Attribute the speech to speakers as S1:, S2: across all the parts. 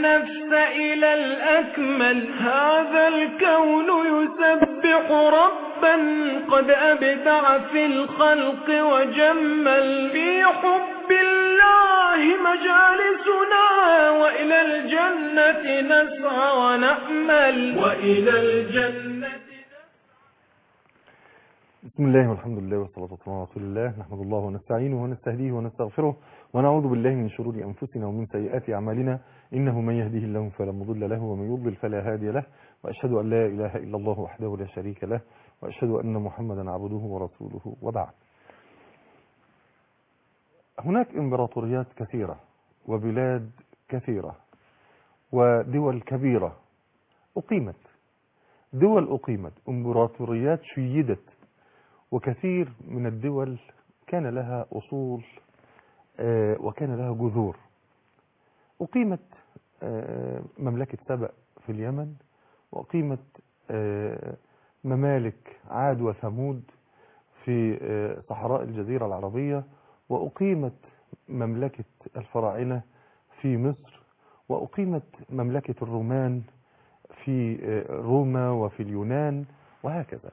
S1: النفس إلى الأكمل هذا الكون يسبح ربا قد أبدع في الخلق وجمل في حب الله مجالسنا وإلى الجنة نسعى ونأمل وإلى الجنة
S2: بسم الله والحمد لله والصلاة والسلام على رسول الله نحمد الله ونستعينه ونستهديه ونستغفره ونعوذ بالله من شرور أنفسنا ومن سيئات أعمالنا إنه من يهديه الله فلا مضل له ومن يضلل فلا هادي له وأشهد أن لا إله إلا الله وحده لا شريك له وأشهد أن محمدا عبده ورسوله وبعد هناك إمبراطوريات كثيرة وبلاد كثيرة ودول كبيرة أقيمت دول أقيمت إمبراطوريات شيدت وكثير من الدول كان لها أصول وكان لها جذور أقيمت مملكة سبأ في اليمن وأقيمت ممالك عاد وثمود في صحراء الجزيرة العربية وأقيمت مملكة الفراعنة في مصر وأقيمت مملكة الرومان في روما وفي اليونان وهكذا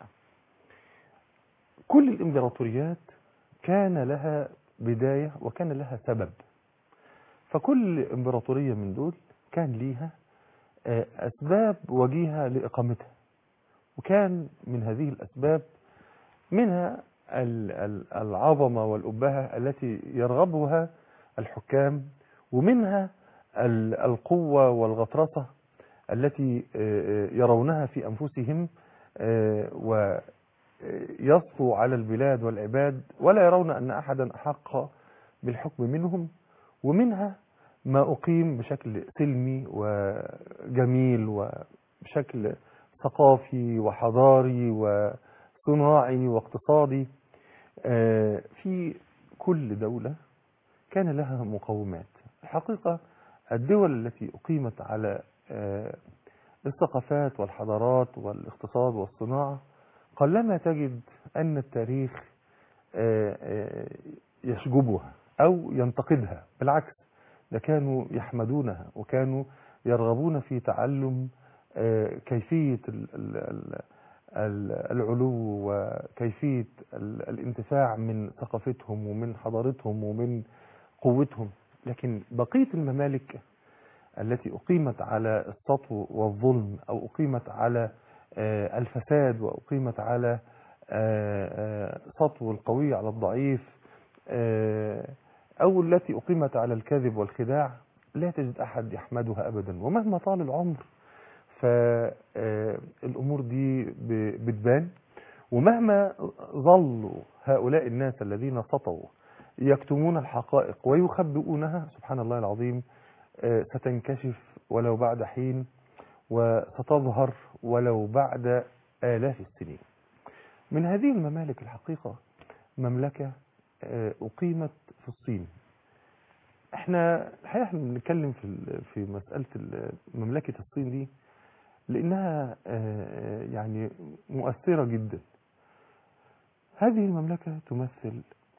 S2: كل الإمبراطوريات كان لها بداية وكان لها سبب فكل إمبراطورية من دول كان ليها أسباب وجيهة لإقامتها وكان من هذه الأسباب منها العظمة والأبهة التي يرغبها الحكام ومنها القوة والغطرسة التي يرونها في أنفسهم و يصفو على البلاد والعباد ولا يرون أن أحدا أحق بالحكم منهم ومنها ما أقيم بشكل سلمي وجميل وبشكل ثقافي وحضاري وصناعي واقتصادي في كل دولة كان لها مقومات الحقيقة الدول التي أقيمت على الثقافات والحضارات والاقتصاد والصناعة قلما تجد أن التاريخ يشجبها أو ينتقدها بالعكس ده كانوا يحمدونها وكانوا يرغبون في تعلم كيفية العلو وكيفية الانتفاع من ثقافتهم ومن حضارتهم ومن قوتهم لكن بقية الممالك التي أقيمت على السطو والظلم أو أقيمت على الفساد وأقيمت على سطو القوي على الضعيف أو التي أقيمت على الكذب والخداع لا تجد أحد يحمدها أبدا ومهما طال العمر فالأمور دي بتبان ومهما ظلوا هؤلاء الناس الذين سطوا يكتمون الحقائق ويخبئونها سبحان الله العظيم ستنكشف ولو بعد حين وستظهر ولو بعد آلاف السنين من هذه الممالك الحقيقة مملكة أقيمت في الصين احنا الحقيقة احنا بنتكلم في في مسألة مملكة الصين دي لأنها يعني مؤثرة جدا هذه المملكة تمثل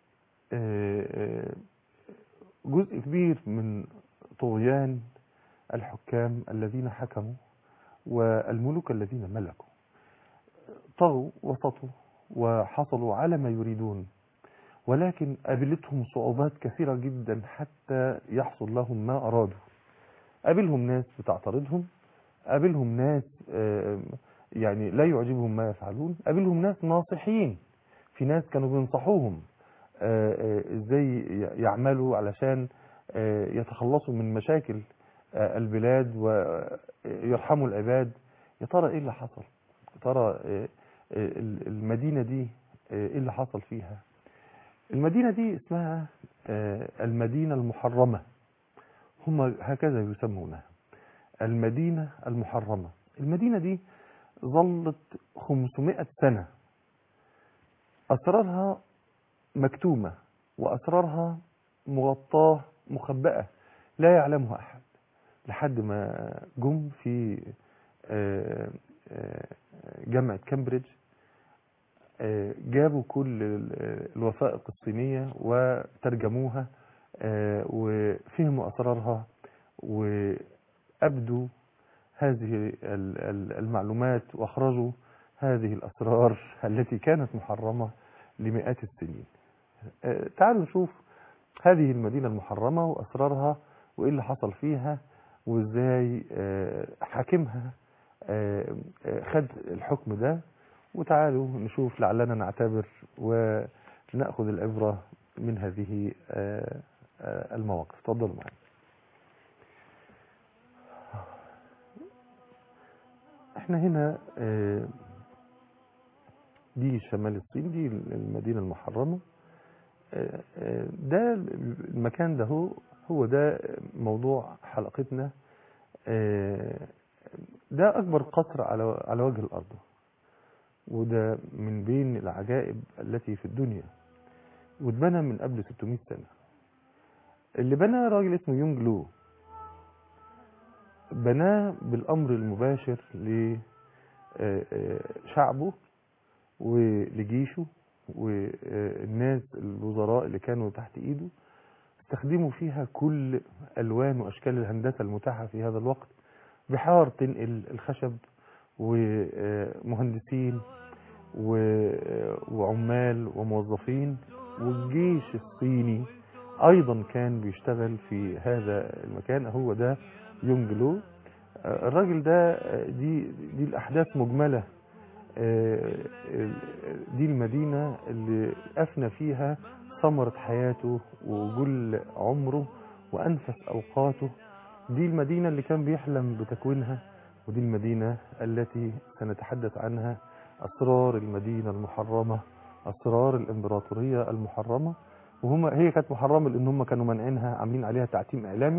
S2: جزء كبير من طغيان الحكام الذين حكموا والملوك الذين ملكوا طغوا وسطوا وحصلوا على ما يريدون ولكن قابلتهم صعوبات كثيرة جدا حتى يحصل لهم ما أرادوا قابلهم ناس بتعترضهم قابلهم ناس يعني لا يعجبهم ما يفعلون قابلهم ناس ناصحين في ناس كانوا بينصحوهم ازاي يعملوا علشان يتخلصوا من مشاكل البلاد ويرحموا العباد يا ترى ايه اللي حصل يا ترى المدينة دي ايه اللي حصل فيها المدينة دي اسمها المدينة المحرمة هم هكذا يسمونها المدينة المحرمة المدينة دي ظلت 500 سنة أسرارها مكتومة وأسرارها مغطاة مخبأة لا يعلمها أحد لحد ما جم في جامعة كامبريدج جابوا كل الوثائق الصينية وترجموها وفهموا أسرارها أبدوا هذه ال- ال- المعلومات وأخرجوا هذه الأسرار التي كانت محرمة لمئات السنين آه، تعالوا نشوف هذه المدينة المحرمة وأسرارها وإيه اللي حصل فيها وإزاي آه، حاكمها آه، آه، خد الحكم ده وتعالوا نشوف لعلنا نعتبر ونأخذ العبرة من هذه آه، آه، المواقف تفضلوا معي احنا هنا آه، دي شمال الصين دي المدينة المحرمة آه، آه، ده المكان ده هو هو ده موضوع حلقتنا آه، ده أكبر قصر على على وجه الأرض وده من بين العجائب التي في الدنيا واتبنى من قبل 600 سنة اللي بناه راجل اسمه يونج لو بناه بالأمر المباشر لشعبه ولجيشه والناس الوزراء اللي كانوا تحت ايده استخدموا فيها كل الوان واشكال الهندسه المتاحه في هذا الوقت بحار تنقل الخشب ومهندسين و- وعمال وموظفين والجيش الصيني ايضا كان بيشتغل في هذا المكان هو ده يونج لو آه، الراجل ده آه، دي دي الاحداث مجمله آه، دي المدينه اللي افنى فيها ثمره حياته وجل عمره وانفس اوقاته دي المدينه اللي كان بيحلم بتكوينها ودي المدينه التي سنتحدث عنها اسرار المدينه المحرمه اسرار الامبراطوريه المحرمه وهم هي كانت محرمه لان هم كانوا مانعينها عاملين عليها تعتيم اعلامي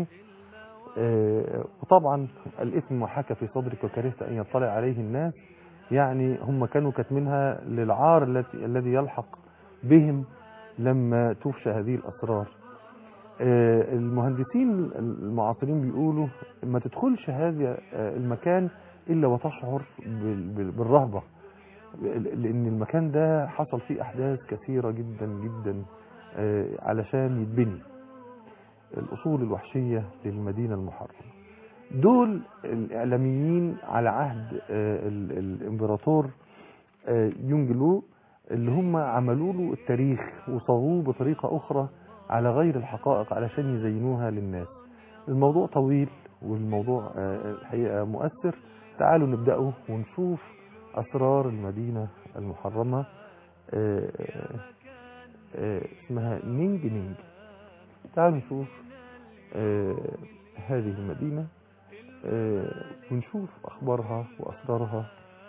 S2: آه، وطبعا الاثم ما حكى في صدرك وكرهت ان يطلع عليه الناس يعني هم كانوا كاتمينها للعار التي الذي يلحق بهم لما تفشى هذه الاسرار آه، المهندسين المعاصرين بيقولوا ما تدخلش هذا آه، المكان الا وتشعر بال- بال- بالرهبه لان المكان ده حصل فيه احداث كثيره جدا جدا آه، علشان يتبني الاصول الوحشيه للمدينه المحرمه دول الاعلاميين على عهد آه، ال- الامبراطور آه، يونج لو اللي هم عملوا له التاريخ وصاغوه بطريقه اخرى على غير الحقائق علشان يزينوها للناس الموضوع طويل والموضوع آه، الحقيقه مؤثر تعالوا نبداه ونشوف اسرار المدينه المحرمه آه، آه، آه، اسمها نينج نينج تعالوا نشوف آه، هذه المدينة آه، ونشوف أخبارها وأسرارها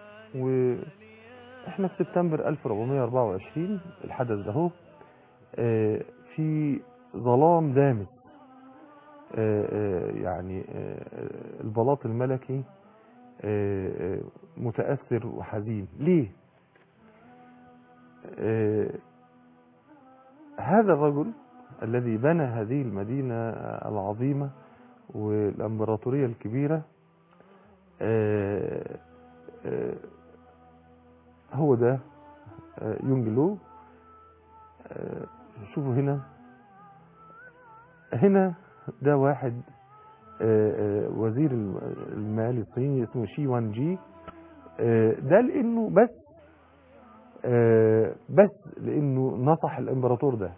S2: وإحنا في سبتمبر 1424 الحدث ده هو آه، في ظلام دامس آه، آه، يعني آه، البلاط الملكي آه، آه، متأثر وحزين ليه؟ آه، هذا الرجل الذي بنى هذه المدينة العظيمة والامبراطورية الكبيرة آه، آه، هو ده آه، يونج لو آه، شوفوا هنا هنا ده واحد آه، آه، وزير الم- المال الصيني اسمه شي وان جي آه، ده لانه بس آه، بس لانه نصح الامبراطور ده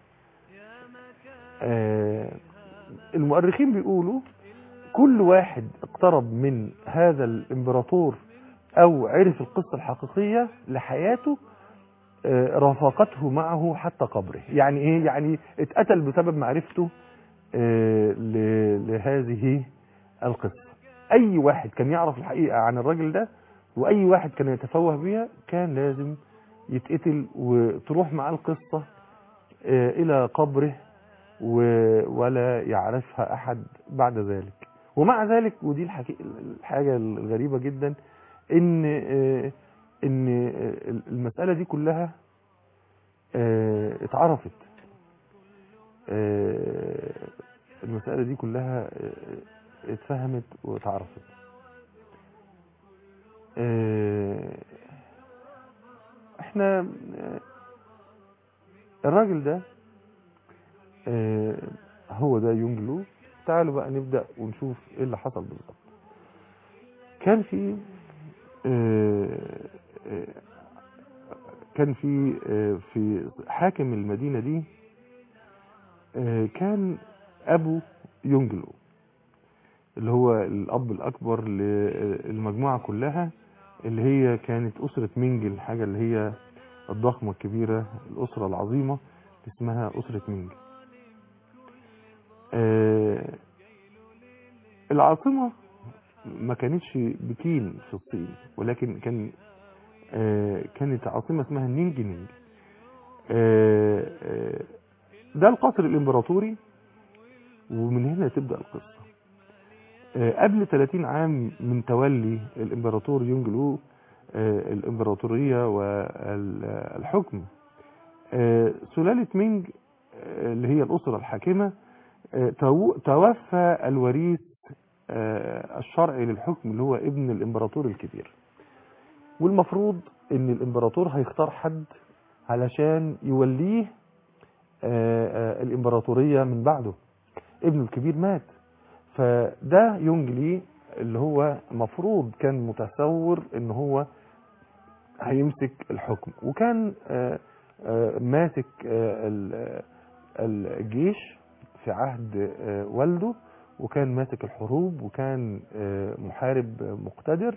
S2: آه، المؤرخين بيقولوا كل واحد اقترب من هذا الامبراطور او عرف القصة الحقيقية لحياته آه، رافقته معه حتى قبره يعني ايه يعني اتقتل بسبب معرفته آه، ل- لهذه القصة اي واحد كان يعرف الحقيقة عن الراجل ده واي واحد كان يتفوه بها كان لازم يتقتل وتروح معاه القصة آه، الى قبره و- ولا يعرفها احد بعد ذلك ومع ذلك ودي الحكي... الحاجة الغريبة جدا ان آه، ان آه، المسألة دي كلها آه، اتعرفت آه، المسألة دي كلها آه، اتفهمت واتعرفت آه، احنا آه، الراجل ده آه، هو ده يونج لو تعالوا بقى نبدأ ونشوف ايه اللي حصل بالظبط كان في آه، آه، كان في آه، في حاكم المدينة دي آه، كان أبو يونجلو اللي هو الأب الأكبر للمجموعة كلها اللي هي كانت أسرة مينج الحاجة اللي هي الضخمة الكبيرة الأسرة العظيمة اللي اسمها أسرة مينج آه، العاصمة ما كانتش بكين في الصين ولكن كان آه، كانت عاصمة اسمها نينج نينج آه، آه، ده القصر الامبراطوري ومن هنا تبدأ القصة آه، قبل 30 عام من تولي الامبراطور يونج لو آه، الامبراطورية والحكم آه، سلالة مينج آه، اللي هي الأسرة الحاكمة آه، تو- توفى الوريث آه، الشرعي للحكم اللي هو ابن الامبراطور الكبير والمفروض ان الامبراطور هيختار حد علشان يوليه آه، آه، الامبراطورية من بعده ابنه الكبير مات فده يونج لي اللي هو مفروض كان متصور ان هو هيمسك الحكم وكان آه، آه، ماسك آه، ال- آه، الجيش في عهد آه، والده وكان ماسك الحروب وكان آه، محارب مقتدر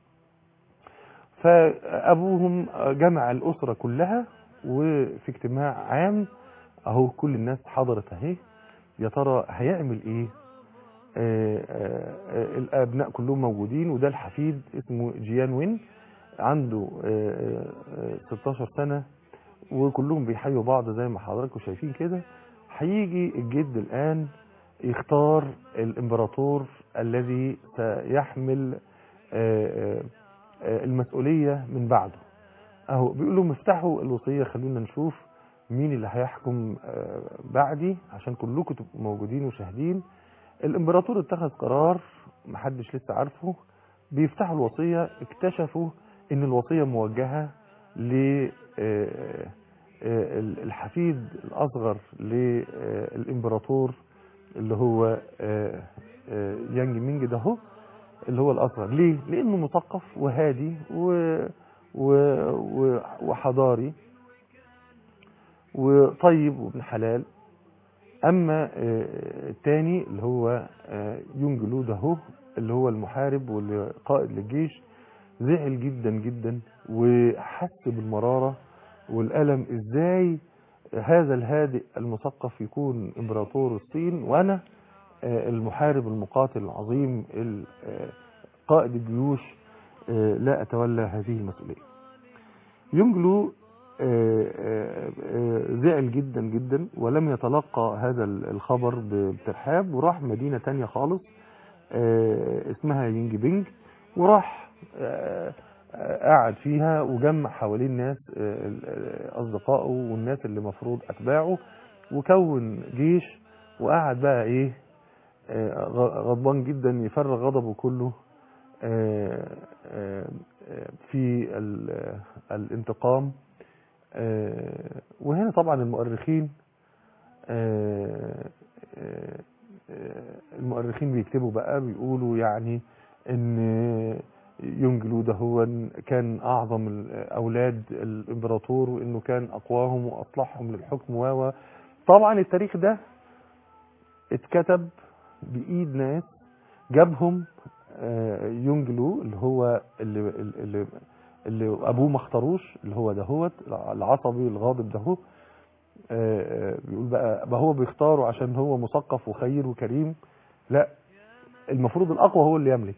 S2: فأبوهم جمع الأسرة كلها وفي اجتماع عام أهو كل الناس حضرت أهي يا ترى هيعمل إيه آه، آه، آه، الأبناء كلهم موجودين وده الحفيد اسمه جيان وين عنده آه، آه، 16 سنة وكلهم بيحيوا بعض زي ما حضراتكم شايفين كده هيجي الجد الآن يختار الإمبراطور الذي سيحمل آه، آه، آه، المسؤولية من بعده اهو بيقول لهم افتحوا الوصية خلونا نشوف مين اللي هيحكم آه، بعدي عشان كلكم تبقوا موجودين وشاهدين الامبراطور اتخذ قرار محدش لسه عارفه بيفتحوا الوصية اكتشفوا ان الوصية موجهة ل آه، آه، الحفيد الاصغر للامبراطور اللي هو آه، آه، يانج مينج ده هو اللي هو الاصغر ليه لانه مثقف وهادي و... و... و... وحضاري وطيب وابن حلال اما آه، التاني اللي هو آه، يونج لو ده هو اللي هو المحارب واللي قائد للجيش زعل جدا جدا وحس بالمرارة والألم ازاي هذا الهادئ المثقف يكون امبراطور الصين وانا آه، المحارب المقاتل العظيم ال- آه، قائد الجيوش آه، لا أتولى هذه المسؤولية يونجلو آه، آه، آه، زعل جدا جدا ولم يتلقى هذا ال- الخبر ب- بترحاب وراح مدينة تانية خالص آه، اسمها ينج بينج وراح آه، آه، قعد فيها وجمع حوالين ناس آه، ال- آه، أصدقائه والناس اللي مفروض أتباعه وكون جيش وقعد بقى إيه آه، غ- غضبان جدا يفرغ غضبه كله آه، آه، آه، في ال- آه، الانتقام آه، وهنا طبعا المؤرخين آه، آه، آه، المؤرخين بيكتبوا بقى بيقولوا يعني ان يونجلو ده هو كان اعظم ال- اولاد الامبراطور وانه كان اقواهم واصلحهم للحكم و و. طبعا التاريخ ده اتكتب بايد ناس جابهم آه، يونجلو اللي هو اللي, اللي, اللي ابوه ما اختاروش اللي هو دهوت العصبي الغاضب دهو آه، آه، بيقول بقى ما هو بيختاره عشان هو مثقف وخير وكريم لا المفروض الاقوى هو اللي يملك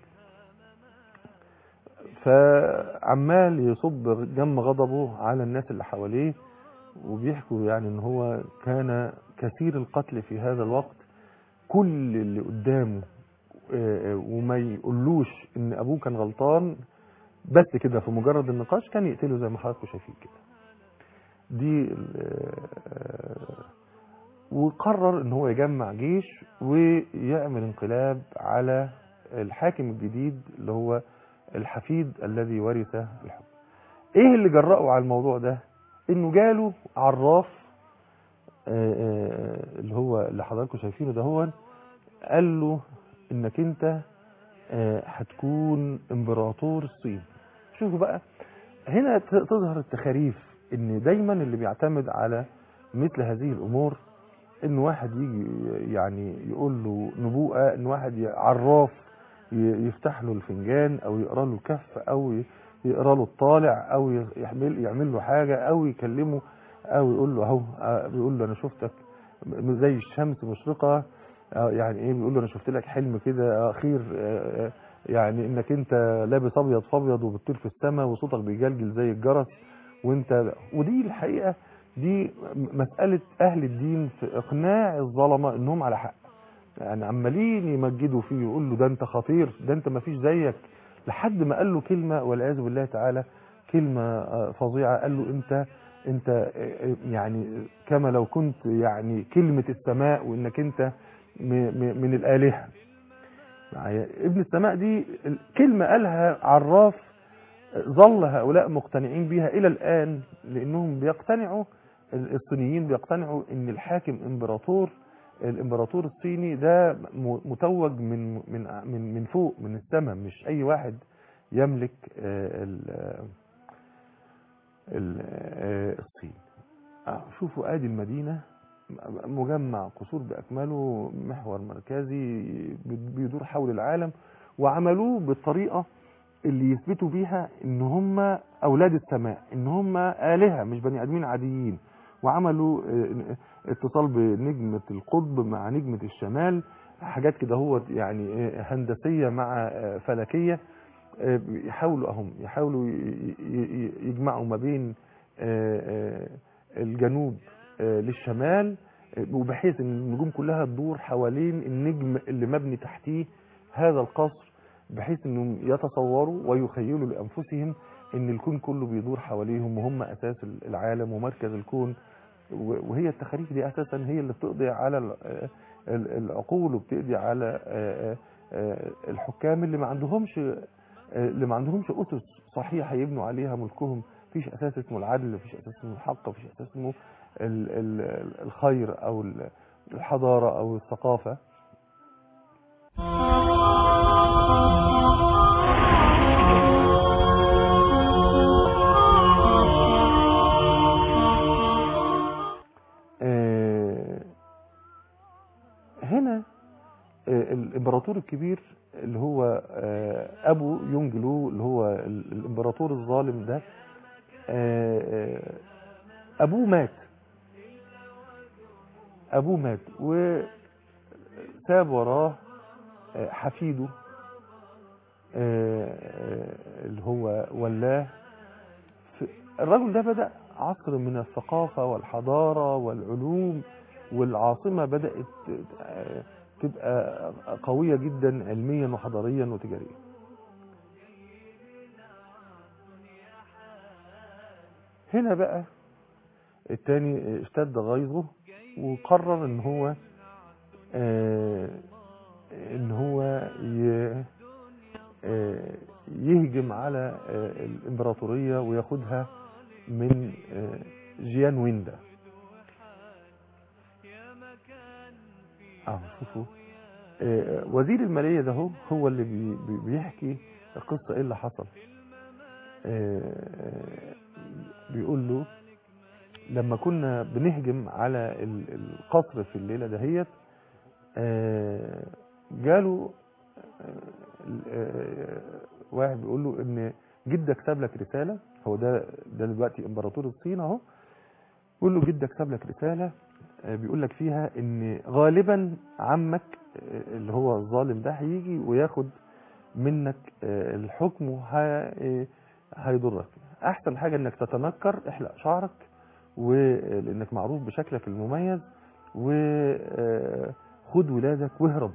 S2: فعمال يصب جم غضبه على الناس اللي حواليه وبيحكوا يعني ان هو كان كثير القتل في هذا الوقت كل اللي قدامه آه، آه، وما يقولوش ان ابوه كان غلطان بس كده في مجرد النقاش كان يقتله زي ما حضراتكم شايفين كده دي ال- آه، وقرر ان هو يجمع جيش ويعمل انقلاب على الحاكم الجديد اللي هو الحفيد الذي ورث الحكم ايه اللي جرأه على الموضوع ده انه جاله عراف آه، آه، اللي هو اللي حضراتكم شايفينه ده هو قال له انك انت آه، هتكون امبراطور الصين شوفوا بقى هنا ت- تظهر التخاريف ان دايما اللي بيعتمد على مثل هذه الامور ان واحد يجي يعني يقول له نبوءه ان واحد ي- عراف ي- يفتح له الفنجان او يقرا له الكف او ي- يقرا له الطالع او ي- يعمل يعمل له حاجه او يكلمه او يقول له اهو آه، بيقول له انا شفتك م- زي الشمس مشرقه آه، يعني ايه بيقول له انا شفت لك حلم كده آه، خير آه، آه، يعني انك انت لابس ابيض في ابيض وبتطير في السماء وصوتك بيجلجل زي الجرس وانت ودي الحقيقه دي مساله اهل الدين في اقناع الظلمه انهم على حق يعني عمالين يمجدوا فيه يقول له ده انت خطير ده انت ما فيش زيك لحد ما قال له كلمه والعياذ بالله تعالى كلمه آه، فظيعه قال له انت انت آه، يعني كما لو كنت يعني كلمه السماء وانك انت م- م- من الالهه معايا ابن السماء دي كلمه قالها عراف ظل هؤلاء مقتنعين بها الى الان لانهم بيقتنعوا الصينيين بيقتنعوا ان الحاكم امبراطور الامبراطور الصيني ده م- متوج من من من من فوق من السماء مش اي واحد يملك آه، ال- ال- آه، الصين آه، شوفوا ادي المدينه مجمع قصور باكمله محور مركزي بيدور حول العالم وعملوه بالطريقه اللي يثبتوا بيها ان هم اولاد السماء ان هم الهه مش بني ادمين عاديين وعملوا آه، اتصال بنجمه القطب مع نجمه الشمال حاجات كده هو يعني آه، هندسيه مع آه، فلكيه آه، يحاولوا اهم يحاولوا ي- ي- ي- يجمعوا ما بين آه، آه، الجنوب آه، للشمال آه، وبحيث ان النجوم كلها تدور حوالين النجم اللي مبني تحتيه هذا القصر بحيث انهم يتصوروا ويخيلوا لانفسهم ان الكون كله بيدور حواليهم وهم اساس العالم ومركز الكون و- وهي التخاريف دي اساسا هي اللي بتقضي على ال- ال- العقول وبتقضي على آه، آه، الحكام اللي ما عندهمش اللي ما عندهمش اسس صحيحه يبنوا عليها ملكهم مفيش اساس اسمه العدل مفيش اساس اسمه الحق مفيش اساس اسمه ال- ال- الخير او ال- الحضاره او الثقافه آه، هنا آه، الامبراطور الكبير اللي هو آه، ابو يونجلو اللي هو ال- الامبراطور الظالم ده آه، آه، ابوه مات ابوه مات وساب وراه آه، حفيده آه، آه، اللي هو ولاه ف- الرجل ده بدأ عصر من الثقافة والحضارة والعلوم والعاصمة بدأت آه، تبقى قوية جدا علميا وحضاريا وتجاريا هنا بقى التاني اشتد غيظه وقرر ان هو آه، ان هو ي- آه، يهجم على آه، الامبراطورية وياخدها من آه، جيان ويندا اه شوفوا آه، وزير المالية ده هو هو اللي بي- بي- بيحكي القصة ايه اللي حصل آه، بيقول له لما كنا بنهجم على ال- القصر في الليلة دهيت آه، جاله آه، آه، واحد بيقول له ان جدك ساب لك رسالة هو ده ده دلوقتي امبراطور الصين اهو بيقول له جدك ساب لك رسالة آه، بيقول لك فيها ان غالبا عمك آه، اللي هو الظالم ده هيجي وياخد منك آه، الحكم وه- هيضرك احسن حاجة انك تتنكر احلق شعرك ولانك معروف بشكلك المميز وخد ولادك واهرب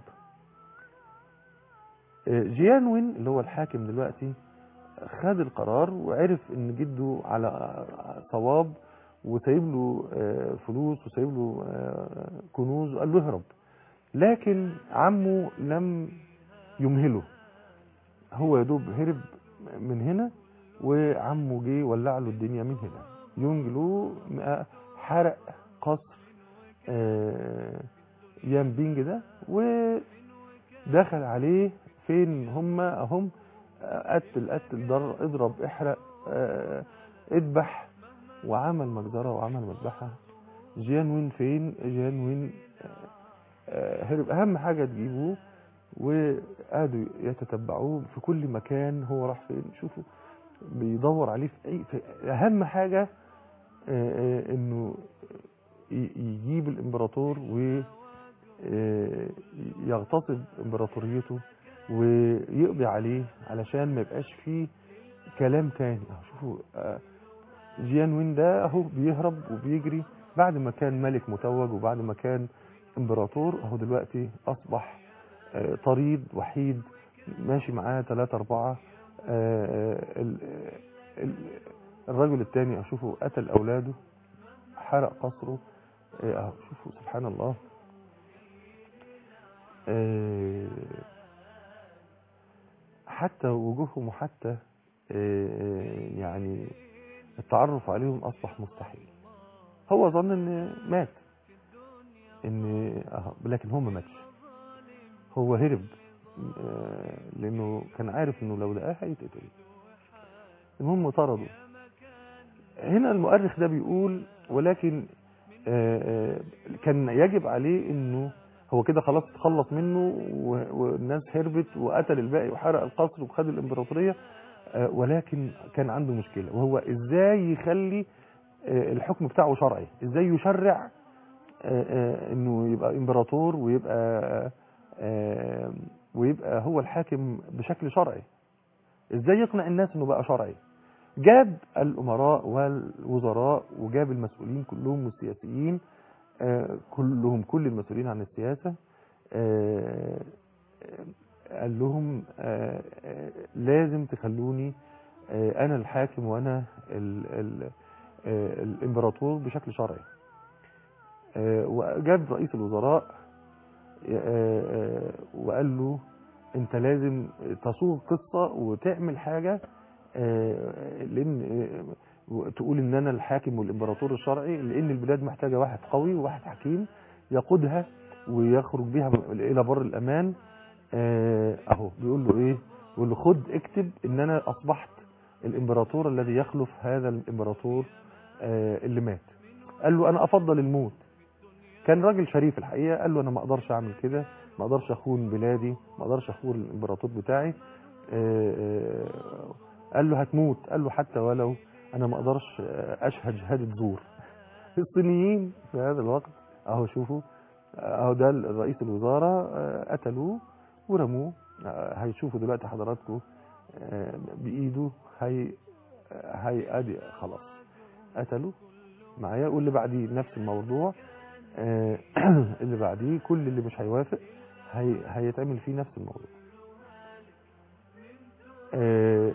S2: آه، جيانوين اللي هو الحاكم دلوقتي خد القرار وعرف ان جده على صواب وسايب له آه، فلوس وسايب له آه، كنوز وقال له اهرب لكن عمه لم يمهله هو يا دوب هرب من هنا وعمه جه ولع له الدنيا من هنا يونجلو حرق قصر آه، يان بينج ده ودخل عليه في فين هم اهم آه، قتل قتل ضر اضرب احرق آه، اذبح وعمل مجزرة وعمل مذبحة جيان وين فين جيان وين آه، آه، هرب اهم حاجة تجيبوه وقعدوا يتتبعوه في كل مكان هو راح فين شوفوا بيدور عليه في اي في اهم حاجة آه، آه، انه ي- يجيب الامبراطور و آه، يغتصب امبراطوريته ويقضي عليه علشان ما يبقاش فيه كلام تاني اهو شوفوا آه، جيان وين ده اهو بيهرب وبيجري بعد ما كان ملك متوج وبعد ما كان امبراطور اهو دلوقتي اصبح آه، طريد وحيد ماشي معاه ثلاثة أربعة آه، آه، ال- ال- الرجل الثاني أشوفه قتل أولاده حرق قصره آه، أهو شوفوا سبحان الله آه، حتى وجوههم وحتى آه، آه، يعني التعرف عليهم أصبح مستحيل هو ظن ان مات ان أهو، لكن هو ما ماتش هو هرب آه، لانه كان عارف انه لو لقاه هيتقتل المهم طرده هنا المؤرخ ده بيقول ولكن آه، آه، كان يجب عليه انه هو كده خلاص اتخلص منه و- والناس هربت وقتل الباقي وحرق القصر وخد الامبراطوريه آه، ولكن كان عنده مشكله وهو ازاي يخلي آه، الحكم بتاعه شرعي ازاي يشرع آه، آه، انه يبقى امبراطور ويبقى آه، ويبقى هو الحاكم بشكل شرعي ازاي يقنع الناس انه بقى شرعي جاب الامراء والوزراء وجاب المسؤولين كلهم والسياسيين آه، كلهم كل المسؤولين عن السياسة آه، آه، قال لهم آه، آه، لازم تخلوني آه، انا الحاكم وانا ال ال آه، الامبراطور بشكل شرعي آه، وجاب رئيس الوزراء آه، آه، وقال له انت لازم تصوغ قصة وتعمل حاجة آه، لان آه، تقول ان انا الحاكم والامبراطور الشرعي لان البلاد محتاجة واحد قوي وواحد حكيم يقودها ويخرج بها الى بر الامان آه، اهو بيقول له ايه بيقول له خد اكتب ان انا اصبحت الامبراطور الذي يخلف هذا الامبراطور آه، اللي مات قال له انا افضل الموت كان راجل شريف الحقيقه قال له انا ما اقدرش اعمل كده ما اقدرش اخون بلادي ما اقدرش اخون الامبراطور بتاعي آه، آه، قال له هتموت قال له حتى ولو انا ما اقدرش آه، اشهد شهاده زور الصينيين في هذا الوقت اهو شوفوا اهو ده رئيس الوزاره آه، قتلوه ورموه آه، هيشوفوا دلوقتي حضراتكم آه، بايده هي هي ادي خلاص قتلوا معايا واللي بعديه نفس الموضوع آه، اللي بعديه كل اللي مش هيوافق هي هيتعمل فيه نفس الموضوع آه،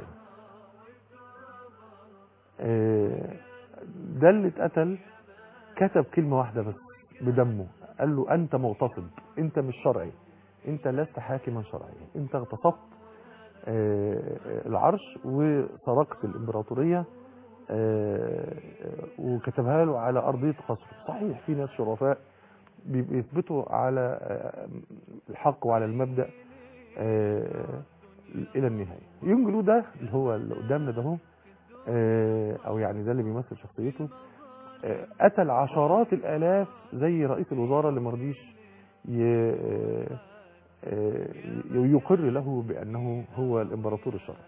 S2: آه، ده اللي اتقتل كتب كلمة واحدة بس بدمه قال له أنت مغتصب أنت مش شرعي أنت لست حاكما شرعيا أنت اغتصبت آه، العرش وسرقت الإمبراطورية آه، وكتبها له على أرضية قصره صحيح في ناس شرفاء بيثبتوا على آه، الحق وعلى المبدأ آه، إلى النهاية يونجلو ده اللي هو اللي قدامنا ده هو آه، أو يعني ده اللي بيمثل شخصيته آه، قتل عشرات الآلاف زي رئيس الوزراء اللي مرضيش ي- آه، آه، يقر له بأنه هو الإمبراطور الشرعي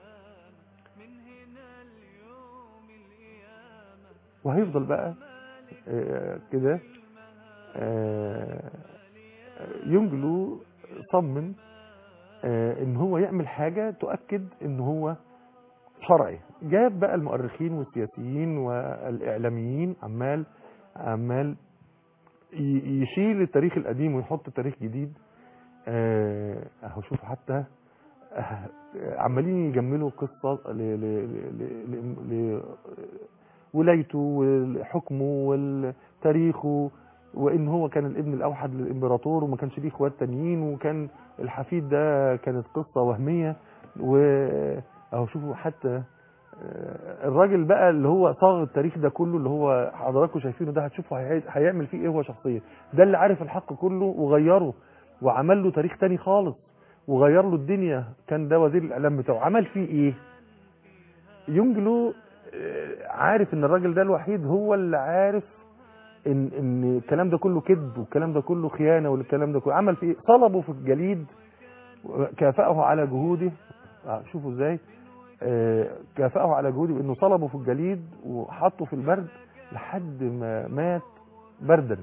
S2: وهيفضل بقى آه، كده آه، يونجلو صمم آه، ان هو يعمل حاجة تؤكد ان هو شرعي جاب بقى المؤرخين والسياسيين والاعلاميين عمال عمال ي- يشيل التاريخ القديم ويحط تاريخ جديد آه، اهو شوف حتى آه، عمالين يجملوا قصة ل- ل- ل- ل- ل- ولايته وحكمه وتاريخه وان هو كان الابن الاوحد للامبراطور وما كانش ليه اخوات تانيين وكان الحفيد ده كانت قصة وهمية واهو شوفوا حتى آه، الراجل بقى اللي هو صاغ التاريخ ده كله اللي هو حضراتكم شايفينه ده هتشوفوا هي- هيعمل فيه ايه هو شخصيا ده اللي عارف الحق كله وغيره وعمل له تاريخ تاني خالص وغير له الدنيا كان ده وزير الاعلام بتاعه عمل فيه ايه يونجلو آه، عارف ان الراجل ده الوحيد هو اللي عارف ان ان الكلام ده كله كذب والكلام ده كله خيانه والكلام ده كله عمل فيه ايه صلبه في الجليد كافأه على جهوده آه، شوفوا ازاي آه، كافأه على جهوده بانه صلبه في الجليد وحطه في البرد لحد ما مات بردا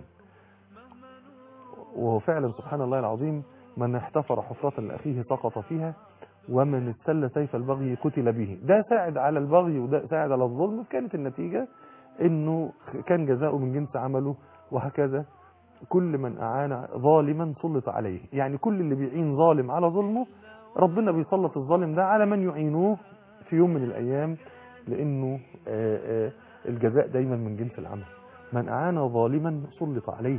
S2: وهو فعلا سبحان الله العظيم من احتفر حفرة لأخيه سقط فيها ومن استل سيف البغي قتل به ده ساعد على البغي وده ساعد على الظلم كانت النتيجة انه كان جزاؤه من جنس عمله وهكذا كل من اعان ظالما سلط عليه يعني كل اللي بيعين ظالم على ظلمه ربنا بيسلط الظالم ده على من يعينوه في يوم من الايام لانه آه، آه، الجزاء دايما من جنس العمل من اعان ظالما سلط عليه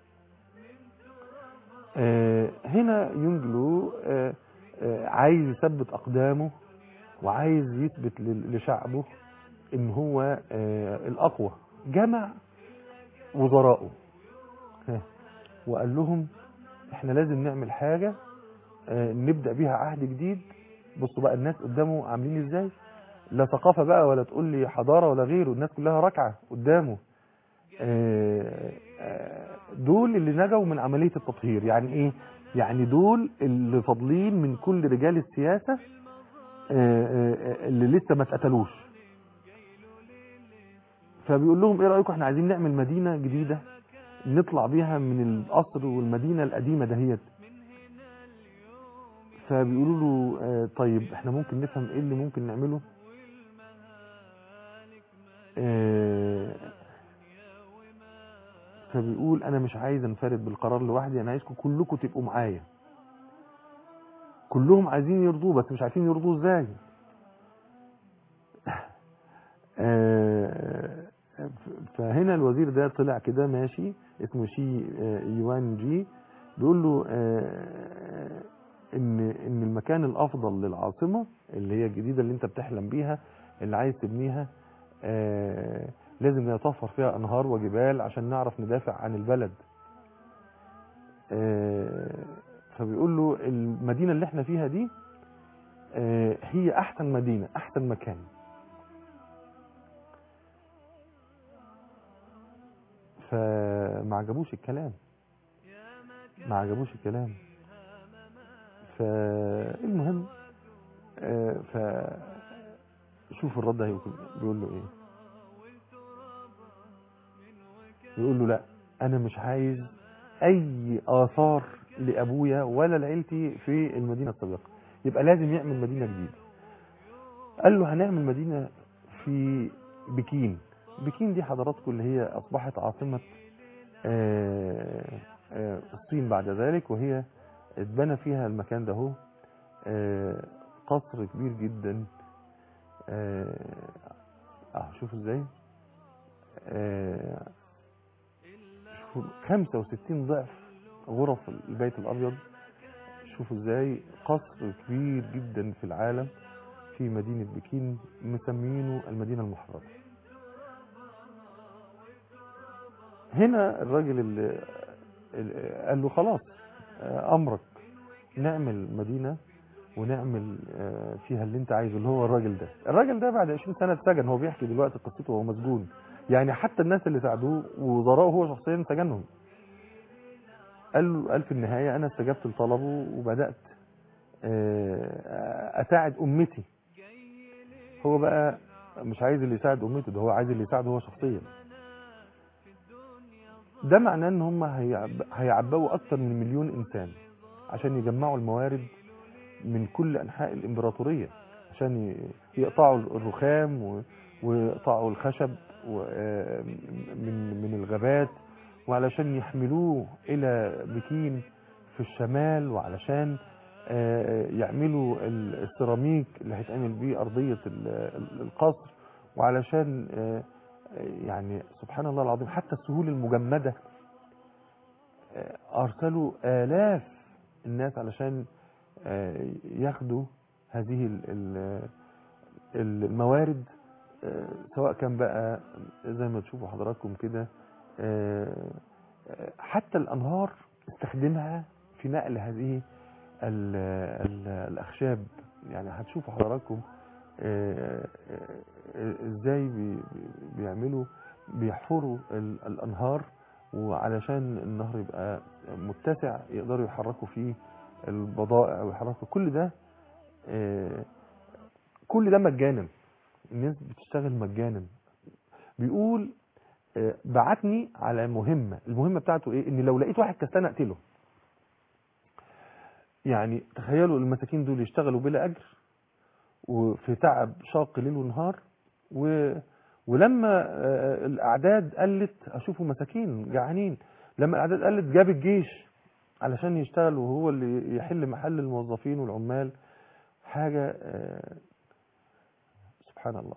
S2: آه، هنا ينجلو آه، آه، عايز يثبت اقدامه وعايز يثبت لل- لشعبه ان هو آه، الاقوى جمع وزراءه ها، وقال لهم احنا لازم نعمل حاجة آه، نبدأ بيها عهد جديد بصوا بقى الناس قدامه عاملين ازاي لا ثقافة بقى ولا تقول لي حضارة ولا غيره الناس كلها راكعة قدامه آه، آه، دول اللي نجوا من عملية التطهير يعني ايه يعني دول اللي فاضلين من كل رجال السياسة آه، آه، اللي لسه ما اتقتلوش فبيقول لهم ايه رأيكم احنا عايزين نعمل مدينة جديدة نطلع بيها من القصر والمدينة القديمة دهيت فبيقولوا له آه، طيب احنا ممكن نفهم ايه اللي ممكن نعمله آه، فبيقول انا مش عايز انفرد بالقرار لوحدي انا عايزكم كلكم تبقوا معايا كلهم عايزين يرضوه بس مش عارفين يرضوه ازاي آه، ف- فهنا الوزير ده طلع كده ماشي اسمه شي آه، يوان جي بيقول له آه، ان ان المكان الافضل للعاصمه اللي هي الجديده اللي انت بتحلم بيها اللي عايز تبنيها آه، لازم يتوفر فيها انهار وجبال عشان نعرف ندافع عن البلد آه، فبيقول له المدينه اللي احنا فيها دي آه، هي احسن مدينه احسن مكان فما عجبوش الكلام ما عجبوش الكلام فالمهم آه، ف شوف الرد هيقول بيقول له ايه يقول له لا انا مش عايز اي اثار لابويا ولا لعيلتي في المدينه السابقه يبقى لازم يعمل مدينه جديده قال له هنعمل مدينه في بكين بكين دي حضراتكم اللي هي اصبحت عاصمه آه، آه، الصين بعد ذلك وهي اتبنى فيها المكان ده هو آه، قصر كبير جدا اه آه، شوفوا ازاي آه، شوفوا 65 ضعف غرف البيت الابيض شوفوا ازاي قصر كبير جدا في العالم في مدينة بكين مسمينه المدينة المحررة هنا الراجل اللي اللي قال له خلاص آه، امرك نعمل مدينة ونعمل آه، فيها اللي انت عايزه اللي هو الراجل ده الراجل ده بعد 20 سنة اتسجن هو بيحكي دلوقتي قصته وهو مسجون يعني حتى الناس اللي ساعدوه ووزراءه هو شخصيا سجنهم قال له قال في النهاية انا استجبت لطلبه وبدأت آه، اساعد امتي هو بقى مش عايز اللي يساعد امته ده هو عايز اللي يساعده هو شخصيا ده معناه ان هم هيعب- هيعبوا اكتر من مليون انسان عشان يجمعوا الموارد من كل انحاء الامبراطوريه عشان ي- يقطعوا الرخام و- ويقطعوا الخشب و- آه، من من الغابات وعلشان يحملوه الى بكين في الشمال وعلشان آه، يعملوا ال- السيراميك اللي هيتعمل بيه ارضيه ال- ال- القصر وعلشان آه، يعني سبحان الله العظيم حتى السهول المجمده آه، ارسلوا الاف الناس علشان آه، ياخدوا هذه ال- ال- الموارد آه، سواء كان بقى زي ما تشوفوا حضراتكم كده آه، آه، حتى الانهار استخدمها في نقل هذه ال ال الاخشاب يعني هتشوفوا حضراتكم آه، آه، ازاي بي- بي- بيعملوا بيحفروا ال- الانهار وعلشان النهر يبقى متسع يقدروا يحركوا فيه البضائع ويحركوا كل ده آه، كل ده مجانا الناس بتشتغل مجانا بيقول آه، بعتني على مهمة المهمة بتاعته ايه ان لو لقيت واحد كسلان اقتله يعني تخيلوا المساكين دول يشتغلوا بلا اجر وفي تعب شاق ليل ونهار و... ولما آه، الاعداد قلت اشوفوا مساكين جعانين لما الاعداد قلت جاب الجيش علشان يشتغل وهو اللي يحل محل الموظفين والعمال حاجة آه، سبحان الله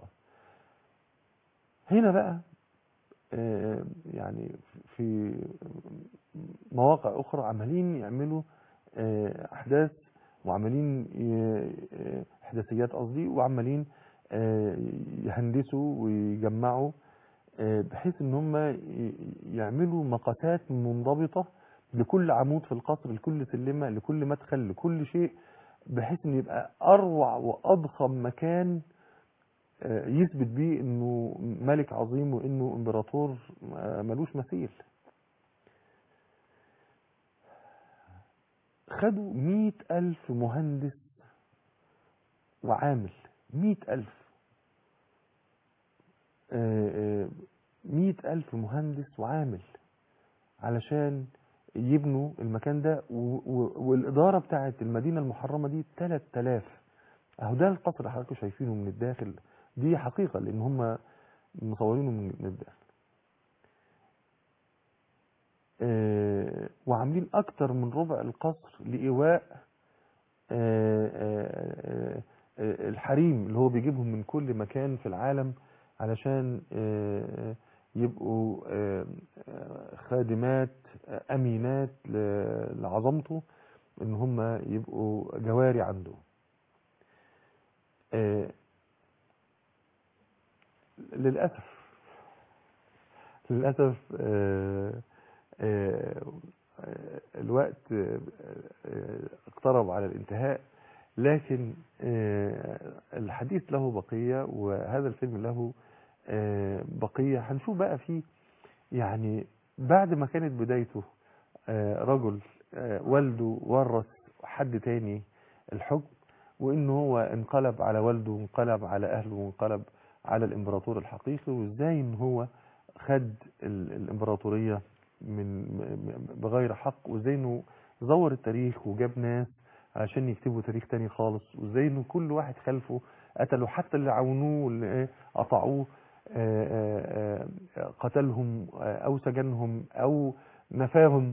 S2: هنا بقى آه، يعني في مواقع أخرى عمالين يعملوا آه، أحداث وعمالين ي- آه، إحداثيات قصدي وعمالين آه، يهندسوا ويجمعوا آه، بحيث ان هم ي- يعملوا مقاسات منضبطة لكل عمود في القصر لكل سلمة لكل مدخل لكل شيء بحيث ان يبقى اروع واضخم مكان آه، يثبت بيه انه ملك عظيم وانه امبراطور آه، ملوش مثيل خدوا مئة ألف مهندس وعامل مئة ألف آه، آه، مئة ألف مهندس وعامل علشان يبنوا المكان ده و- و- والإدارة بتاعت المدينة المحرمة دي 3000 أهو ده القصر اللي حضراتكم شايفينه من الداخل دي حقيقة لأن هم مصورينه من من الداخل آه، وعاملين أكتر من ربع القصر لإيواء آه، آه، آه، الحريم اللي هو بيجيبهم من كل مكان في العالم علشان آه، يبقوا آه، آه، خادمات آه، أمينات ل- لعظمته إن هم يبقوا جواري عنده آه، للأسف للأسف آه، آه، آه، الوقت آه، آه، اقترب على الانتهاء لكن آه، الحديث له بقية وهذا الفيلم له آه، بقية هنشوف بقى فيه يعني بعد ما كانت بدايته آه، رجل آه، والده ورث حد تاني الحكم وانه هو انقلب على والده وانقلب على اهله وانقلب على الامبراطور الحقيقي وازاي ان هو خد ال- الامبراطورية من م- م- بغير حق وازاي انه زور التاريخ وجاب ناس عشان يكتبوا تاريخ تاني خالص وازاي انه كل واحد خلفه قتلوا حتى اللي عاونوه واللي إيه قطعوه آه، آه، آه، قتلهم آه، او سجنهم او نفاهم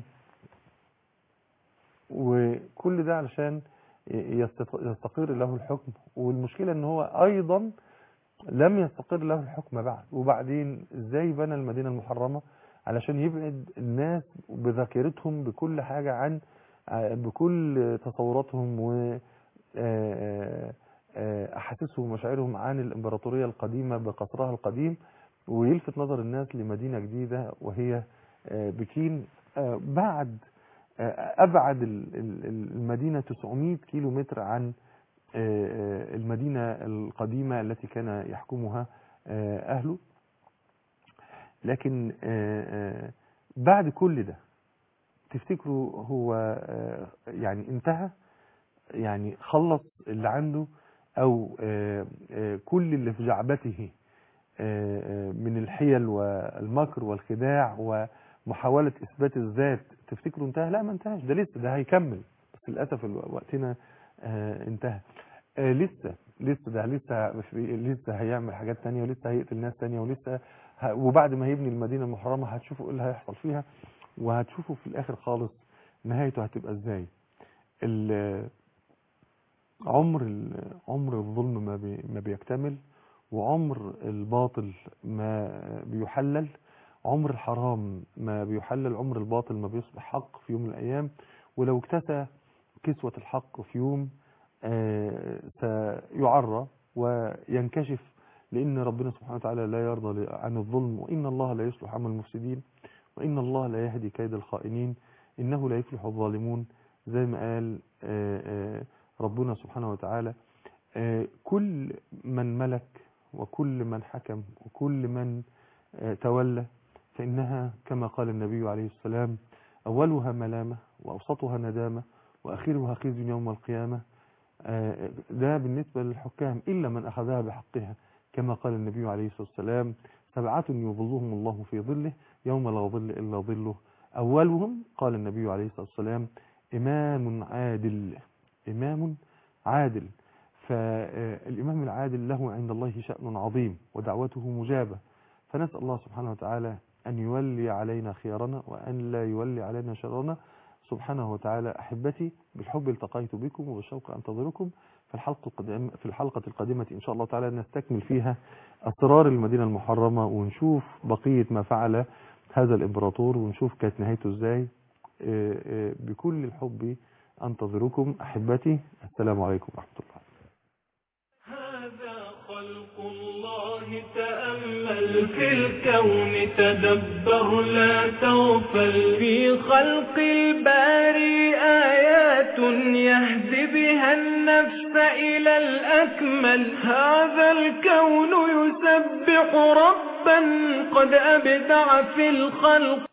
S2: وكل ده علشان يستق- يستقر له الحكم والمشكلة ان هو ايضا لم يستقر له الحكم بعد وبعدين ازاي بنى المدينة المحرمة علشان يبعد الناس بذاكرتهم بكل حاجة عن بكل تصوراتهم و آه، آه، احاسيسهم ومشاعرهم عن الامبراطورية القديمة بقصرها القديم ويلفت نظر الناس لمدينة جديدة وهي آه، بكين آه، بعد آه، ابعد ال- ال- المدينة 900 كيلو متر عن آه، آه، المدينة القديمة التي كان يحكمها آه، أهله لكن آه، آه، بعد كل ده تفتكروا هو آه، يعني انتهى يعني خلص اللي عنده أو آه، آه، كل اللي في جعبته آه، آه، من الحيل والمكر والخداع ومحاولة إثبات الذات تفتكروا انتهى لا ما انتهاش ده لسه ده هيكمل بس للأسف الو- وقتنا آه، انتهى آه، لسه لسه ده لسه في- لسه هيعمل حاجات تانية ولسه هيقتل ناس تانية ولسه ه... وبعد ما يبني المدينة المحرمة هتشوفوا ايه اللي هيحصل فيها وهتشوفوا في الآخر خالص نهايته هتبقى ازاي ال- عمر ال- عمر الظلم ما, بي... ما بيكتمل وعمر الباطل ما بيحلل عمر الحرام ما بيحلل عمر الباطل ما بيصبح حق في يوم من الأيام ولو اكتسى كسوة الحق في يوم آه، سيعرى وينكشف لأن ربنا سبحانه وتعالى لا يرضى عن الظلم وإن الله لا يصلح عمل المفسدين وإن الله لا يهدي كيد الخائنين إنه لا يفلح الظالمون زي ما قال آه، آه، ربنا سبحانه وتعالى آه، كل من ملك وكل من حكم وكل من آه، تولى فإنها كما قال النبي عليه السلام أولها ملامة وأوسطها ندامة وأخيرها خزي يوم القيامة آه، ده بالنسبة للحكام إلا من أخذها بحقها كما قال النبي عليه الصلاة والسلام سبعة يظلهم الله في ظله يوم لا ظل إلا ظله أولهم قال النبي عليه الصلاة والسلام إمام عادل إمام عادل فالإمام العادل له عند الله شأن عظيم ودعوته مجابة فنسأل الله سبحانه وتعالى أن يولي علينا خيارنا وأن لا يولي علينا شرنا سبحانه وتعالى أحبتي بالحب التقيت بكم وبالشوق أنتظركم في الحلقة القادمة في الحلقة القادمة إن شاء الله تعالى نستكمل فيها أسرار المدينة المحرمة ونشوف بقية ما فعل هذا الإمبراطور ونشوف كانت نهايته إزاي آه، آه، بكل الحب أنتظركم أحبتي السلام عليكم ورحمة الله
S1: هذا خلق الله تأمل في الكون تدبر لا تغفل في خلق الباري آيات يهدي بها النفس إلى الأكمل هذا الكون يسبح ربا قد أبدع في الخلق